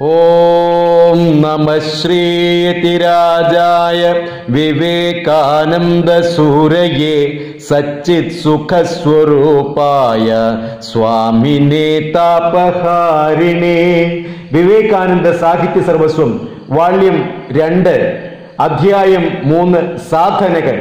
ഓം നമ ശ്രീയതിരാജായ വിവേകാനന്ദ സൂരയേ സച്ചിത് സുഖസ്വരൂപായ സ്വാമിനെ താപഹാരിണേ വിവേകാനന്ദ സാഹിത്യ സർവസ്വം വാള്യം രണ്ട് അധ്യായം മൂന്ന് സാധനകൾ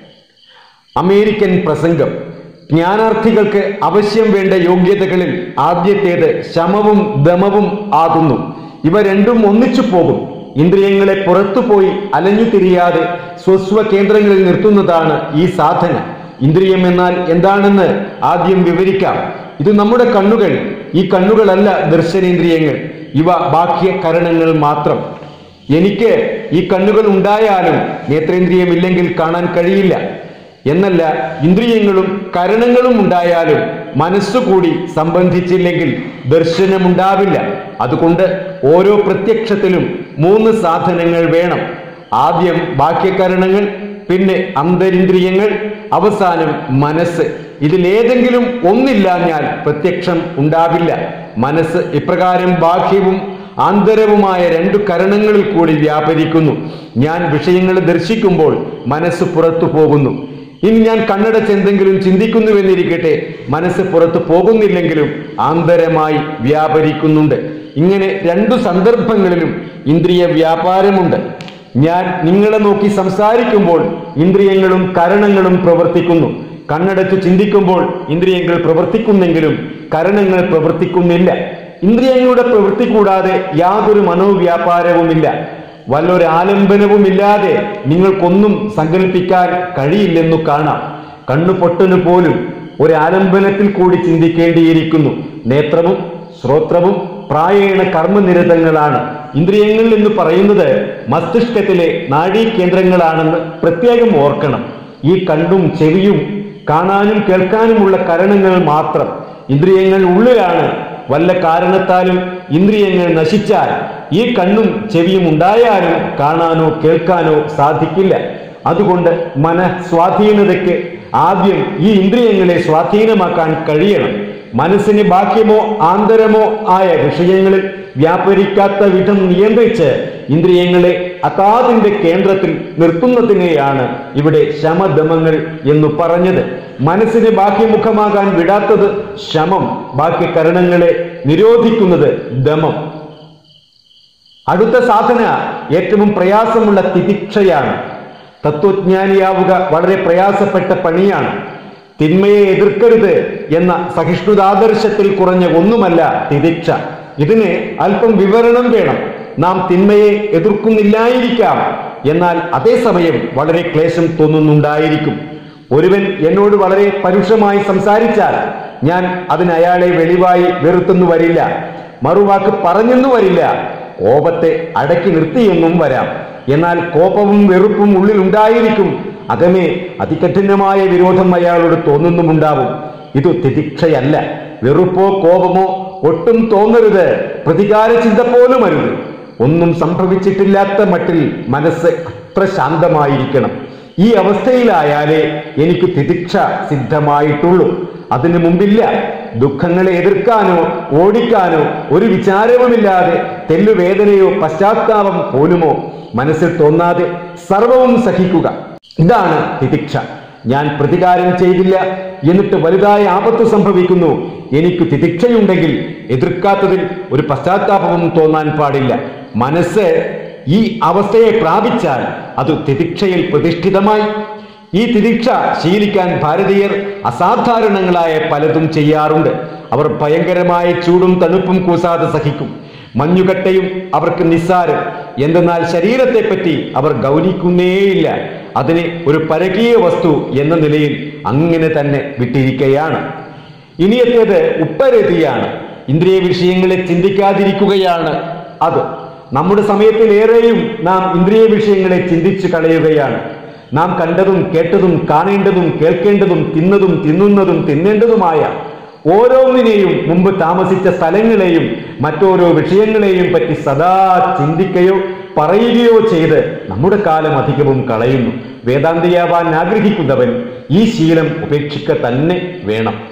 അമേരിക്കൻ പ്രസംഗം ജ്ഞാനാർത്ഥികൾക്ക് അവശ്യം വേണ്ട യോഗ്യതകളിൽ ആദ്യത്തേത് ശമവും ദമവും ആകുന്നു ഇവ രണ്ടും ഒന്നിച്ചു പോകും ഇന്ദ്രിയങ്ങളെ പുറത്തുപോയി അലഞ്ഞു തിരിയാതെ സ്വസ്വ കേന്ദ്രങ്ങളിൽ നിർത്തുന്നതാണ് ഈ സാധന ഇന്ദ്രിയം എന്നാൽ എന്താണെന്ന് ആദ്യം വിവരിക്കാം ഇത് നമ്മുടെ കണ്ണുകൾ ഈ കണ്ണുകളല്ല ദർശനേന്ദ്രിയങ്ങൾ ഇവ ബാഹ്യ കരണങ്ങൾ മാത്രം എനിക്ക് ഈ കണ്ണുകൾ ഉണ്ടായാലും നേത്രേന്ദ്രിയമില്ലെങ്കിൽ കാണാൻ കഴിയില്ല എന്നല്ല ഇന്ദ്രിയങ്ങളും കരണങ്ങളും ഉണ്ടായാലും മനസ്സുകൂടി സംബന്ധിച്ചില്ലെങ്കിൽ ദർശനമുണ്ടാവില്ല അതുകൊണ്ട് ഓരോ പ്രത്യക്ഷത്തിലും മൂന്ന് സാധനങ്ങൾ വേണം ആദ്യം ബാഹ്യകരണങ്ങൾ പിന്നെ അന്തരിന്ദ്രിയങ്ങൾ അവസാനം മനസ്സ് ഇതിലേതെങ്കിലും ഒന്നില്ലാഞ്ഞാൽ പ്രത്യക്ഷം ഉണ്ടാവില്ല മനസ്സ് ഇപ്രകാരം ബാഹ്യവും ആന്തരവുമായ രണ്ടു കരണങ്ങളിൽ കൂടി വ്യാപരിക്കുന്നു ഞാൻ വിഷയങ്ങൾ ദർശിക്കുമ്പോൾ മനസ്സ് പുറത്തു പോകുന്നു ഇനി ഞാൻ കണ്ണടച്ച് എന്തെങ്കിലും ചിന്തിക്കുന്നുവെന്നിരിക്കട്ടെ മനസ്സ് പുറത്തു പോകുന്നില്ലെങ്കിലും ആന്തരമായി വ്യാപരിക്കുന്നുണ്ട് ഇങ്ങനെ രണ്ടു സന്ദർഭങ്ങളിലും ഇന്ദ്രിയ വ്യാപാരമുണ്ട് ഞാൻ നിങ്ങളെ നോക്കി സംസാരിക്കുമ്പോൾ ഇന്ദ്രിയങ്ങളും കരണങ്ങളും പ്രവർത്തിക്കുന്നു കണ്ണടച്ച് ചിന്തിക്കുമ്പോൾ ഇന്ദ്രിയങ്ങൾ പ്രവർത്തിക്കുന്നെങ്കിലും കരണങ്ങൾ പ്രവർത്തിക്കുന്നില്ല ഇന്ദ്രിയങ്ങളുടെ പ്രവൃത്തി കൂടാതെ യാതൊരു മനോവ്യാപാരവുമില്ല വല്ലൊരു ആലംബനവുമില്ലാതെ നിങ്ങൾക്കൊന്നും സങ്കല്പിക്കാൻ കഴിയില്ലെന്നു കാണാം കണ്ണു പൊട്ടനു പോലും ഒരു ആലംബനത്തിൽ കൂടി ചിന്തിക്കേണ്ടിയിരിക്കുന്നു നേത്രവും ശ്രോത്രവും പ്രായേണ കർമ്മനിരതങ്ങളാണ് ഇന്ദ്രിയങ്ങൾ എന്ന് പറയുന്നത് മസ്തിഷ്കത്തിലെ നാഡീകേന്ദ്രങ്ങളാണെന്ന് പ്രത്യേകം ഓർക്കണം ഈ കണ്ണും ചെവിയും കാണാനും കേൾക്കാനുമുള്ള കരണങ്ങൾ മാത്രം ഇന്ദ്രിയങ്ങൾ ഉള്ളിലാണ് വല്ല കാരണത്താലും ഇന്ദ്രിയങ്ങൾ നശിച്ചാൽ ഈ കണ്ണും ചെവിയും ഉണ്ടായാലും കാണാനോ കേൾക്കാനോ സാധിക്കില്ല അതുകൊണ്ട് മനസ്വാധീനതയ്ക്ക് ആദ്യം ഈ ഇന്ദ്രിയങ്ങളെ സ്വാധീനമാക്കാൻ കഴിയണം മനസ്സിന് ബാഹ്യമോ ആന്തരമോ ആയ വിഷയങ്ങളിൽ വ്യാപരിക്കാത്ത വിധം നിയന്ത്രിച്ച് ഇന്ദ്രിയങ്ങളെ അതാതിന്റെ കേന്ദ്രത്തിൽ നിർത്തുന്നതിനെയാണ് ഇവിടെ ശമദമങ്ങൾ എന്നു പറഞ്ഞത് മനസ്സിന് ബാഹ്യമുഖമാകാൻ വിടാത്തത് ശമം ബാഹ്യകരണങ്ങളെ നിരോധിക്കുന്നത് ദമം അടുത്ത സാധന ഏറ്റവും പ്രയാസമുള്ള തിതിക്ഷയാണ് തത്വജ്ഞാനിയാവുക വളരെ പ്രയാസപ്പെട്ട പണിയാണ് തിന്മയെ എതിർക്കരുത് എന്ന സഹിഷ്ണുതാദർശത്തിൽ കുറഞ്ഞ ഒന്നുമല്ല തിതിക്ഷ ഇതിന് അല്പം വിവരണം വേണം നാം തിന്മയെ എതിർക്കുന്നില്ലായിരിക്കാം എന്നാൽ അതേസമയം വളരെ ക്ലേശം തോന്നുന്നുണ്ടായിരിക്കും ഒരുവൻ എന്നോട് വളരെ പരുഷമായി സംസാരിച്ചാൽ ഞാൻ അതിന് അയാളെ വെളിവായി വെറുത്തെന്നു വരില്ല മറുവാക്ക് പറഞ്ഞെന്നു വരില്ല കോപത്തെ അടക്കി നിർത്തിയെന്നും വരാം എന്നാൽ കോപവും വെറുപ്പും ഉള്ളിൽ ഉണ്ടായിരിക്കും അകമേ അതികഠിനമായ വിരോധം അയാളോട് തോന്നുന്നുമുണ്ടാവും ഇത് തിതിക്ഷയല്ല വെറുപ്പോ കോപമോ ഒട്ടും തോന്നരുത് പ്രതികാര ചിന്ത പോലും അരുത് ഒന്നും സംഭവിച്ചിട്ടില്ലാത്ത മട്ടിൽ മനസ്സ് അത്ര ശാന്തമായിരിക്കണം ഈ അവസ്ഥയിലായാലേ എനിക്ക് തിതിക്ഷ സിദ്ധമായിട്ടുള്ളൂ അതിനു മുമ്പില്ല ദുഃഖങ്ങളെ എതിർക്കാനോ ഓടിക്കാനോ ഒരു വിചാരവുമില്ലാതെ തെല്ലുവേദനയോ പശ്ചാത്താപം പോലുമോ മനസ്സിൽ തോന്നാതെ സർവവും സഹിക്കുക ഇതാണ് തിതിക്ഷ ഞാൻ പ്രതികാരം ചെയ്തില്ല എന്നിട്ട് വലുതായ ആപത്ത് സംഭവിക്കുന്നു എനിക്ക് തിതിക്ഷയുണ്ടെങ്കിൽ എതിർക്കാത്തതിൽ ഒരു പശ്ചാത്താപവും തോന്നാൻ പാടില്ല മനസ്സ് ഈ അവസ്ഥയെ പ്രാപിച്ചാൽ അത് തിതിക്ഷയിൽ പ്രതിഷ്ഠിതമായി ഈ തിതിക്ഷ ശീലിക്കാൻ ഭാരതീയർ അസാധാരണങ്ങളായ പലതും ചെയ്യാറുണ്ട് അവർ ഭയങ്കരമായ ചൂടും തണുപ്പും കൂസാതെ സഹിക്കും മഞ്ഞുകട്ടയും അവർക്ക് നിസ്സാരം എന്തെന്നാൽ ശരീരത്തെപ്പറ്റി അവർ ഗൗനിക്കുന്നേയില്ല അതിനെ ഒരു പരകീയ വസ്തു എന്ന നിലയിൽ അങ്ങനെ തന്നെ വിട്ടിരിക്കുകയാണ് ഇനിയത്തേത് ഉപ്പരതിയാണ് ഇന്ദ്രിയ വിഷയങ്ങളെ ചിന്തിക്കാതിരിക്കുകയാണ് അത് നമ്മുടെ സമയത്തിലേറെയും നാം ഇന്ദ്രിയ വിഷയങ്ങളെ ചിന്തിച്ചു കളയുകയാണ് നാം കണ്ടതും കേട്ടതും കാണേണ്ടതും കേൾക്കേണ്ടതും തിന്നതും തിന്നുന്നതും തിന്നേണ്ടതുമായ ഓരോന്നിനെയും മുമ്പ് താമസിച്ച സ്ഥലങ്ങളെയും മറ്റോരോ വിഷയങ്ങളെയും പറ്റി സദാ ചിന്തിക്കുകയോ പറയുകയോ ചെയ്ത് നമ്മുടെ കാലം അധികവും കളയുന്നു വേദാന്തിയാവാൻ ആഗ്രഹിക്കുന്നവൻ ഈ ശീലം ഉപേക്ഷിക്ക തന്നെ വേണം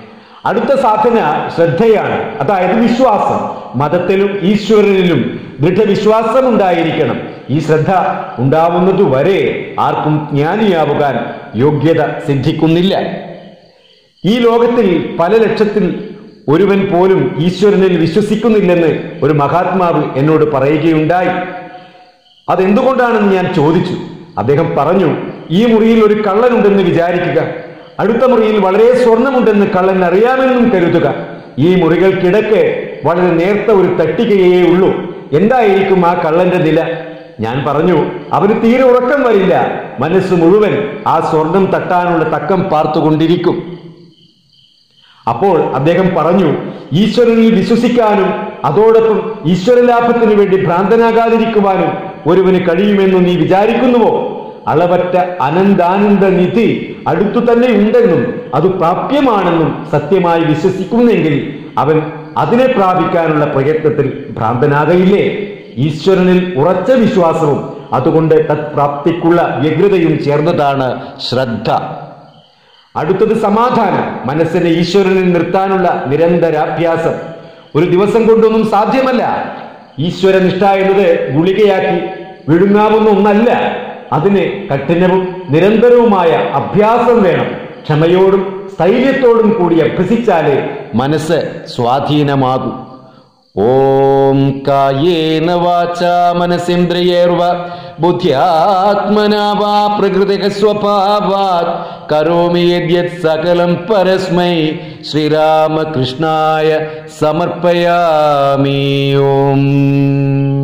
അടുത്ത സാധന ശ്രദ്ധയാണ് അതായത് വിശ്വാസം മതത്തിലും ഈശ്വരനിലും ദൃഢവിശ്വാസം ഉണ്ടായിരിക്കണം ഈ ശ്രദ്ധ ഉണ്ടാവുന്നത് വരെ ആർക്കും ജ്ഞാനിയാവുവാൻ യോഗ്യത സിദ്ധിക്കുന്നില്ല ഈ ലോകത്തിൽ പല ലക്ഷത്തിൽ ഒരുവൻ പോലും ഈശ്വരനിൽ വിശ്വസിക്കുന്നില്ലെന്ന് ഒരു മഹാത്മാവ് എന്നോട് പറയുകയുണ്ടായി അതെന്തുകൊണ്ടാണെന്ന് ഞാൻ ചോദിച്ചു അദ്ദേഹം പറഞ്ഞു ഈ മുറിയിൽ ഒരു കള്ളനുണ്ടെന്ന് വിചാരിക്കുക അടുത്ത മുറിയിൽ വളരെ സ്വർണമുണ്ടെന്ന് കള്ളൻ അറിയാമെന്നും കരുതുക ഈ മുറികൾക്കിടക്ക് വളരെ നേർത്ത ഒരു തട്ടികയേ ഉള്ളൂ എന്തായിരിക്കും ആ കള്ളന്റെ നില ഞാൻ പറഞ്ഞു അവന് തീരെ ഉറക്കം വരില്ല മനസ്സ് മുഴുവൻ ആ സ്വർണം തട്ടാനുള്ള തക്കം പാർത്തുകൊണ്ടിരിക്കും അപ്പോൾ അദ്ദേഹം പറഞ്ഞു ഈശ്വരനിൽ വിശ്വസിക്കാനും അതോടൊപ്പം ഈശ്വരലാഭത്തിനു വേണ്ടി ഭ്രാന്തനാകാതിരിക്കുവാനും ഒരുവന് കഴിയുമെന്ന് നീ വിചാരിക്കുന്നുവോ അളവറ്റ അനന്താനന്ദ നിധി അടുത്തു തന്നെ ഉണ്ടെന്നും അത് പ്രാപ്യമാണെന്നും സത്യമായി വിശ്വസിക്കുന്നെങ്കിൽ അവൻ അതിനെ പ്രാപിക്കാനുള്ള പ്രയത്നത്തിൽ ഭ്രാന്തനാകയില്ലേ ഈശ്വരനിൽ ഉറച്ച വിശ്വാസവും അതുകൊണ്ട് തത്പ്രാപ്തിക്കുള്ള വ്യഗ്രതയും ചേർന്നതാണ് ശ്രദ്ധ അടുത്തത് സമാധാനം മനസ്സിനെ ഈശ്വരനിൽ നിർത്താനുള്ള നിരന്തരാഭ്യാസം ഒരു ദിവസം കൊണ്ടൊന്നും സാധ്യമല്ല ഈശ്വരനിഷ്ഠ എന്നത് ഗുളികയാക്കി വിഴുങ്ങാവുന്ന ഒന്നല്ല അതിന് കഠിനവും നിരന്തരവുമായ അഭ്യാസം വേണം ക്ഷമയോടും സ്ഥൈര്യത്തോടും കൂടി അഭ്യസിച്ചാലേ മനസ്സ് സ്വാധീനമാകൂ ഓം കായേന വാചാ മനസിന്ദ്രിയേർവ ബുദ്ധ്യാത്മനാ വാ പ്രകൃതിക സ്വഭാവാത് കരോമി യദ്യത് സകലം പരസ്മൈ ശ്രീരാമകൃഷ്ണായ സമർപ്പയാമി ഓം